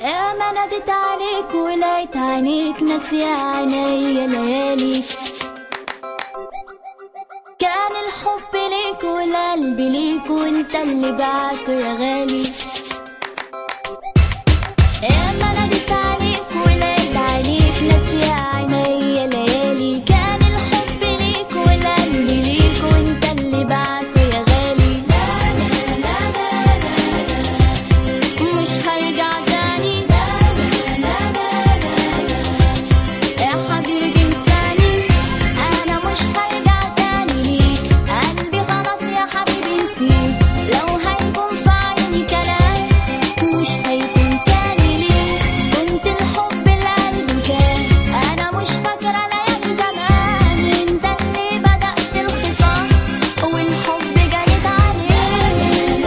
يا ما نادت عليك ولقيت عينيك ناسية عينيا ليالي كان الحب ليك والقلب ليك وانت اللي بعته يا غالي يا ما نادت عليك ولقيت عينيك ناسية عينيا ليالي كان الحب ليك والقلب ليك وانت اللي بعته يا غالي مش هرجع تاني يا حبيبي انساني انا مش هرجع تاني ليك قلبي خلاص يا حبيبي نسيت لو هيكون في عيني كلام مش هيكون تاني ليك كنت الحب القلب كان انا مش فاكره ليالي زمان انت اللي بدأت الخصام والحب جريت عليه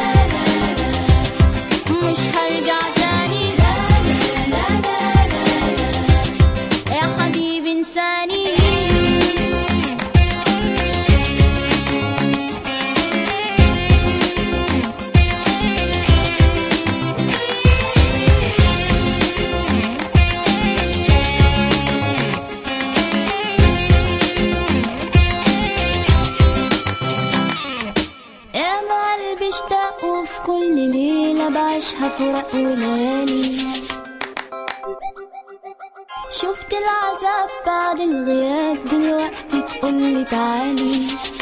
مش هرجع تاني يا حبيبي انساني يا ما قلبي اشتاق وفي كل ليلة بعيشها فراق وليالي شفت العذاب بعد الغياب دلوقتي تقولي تعالي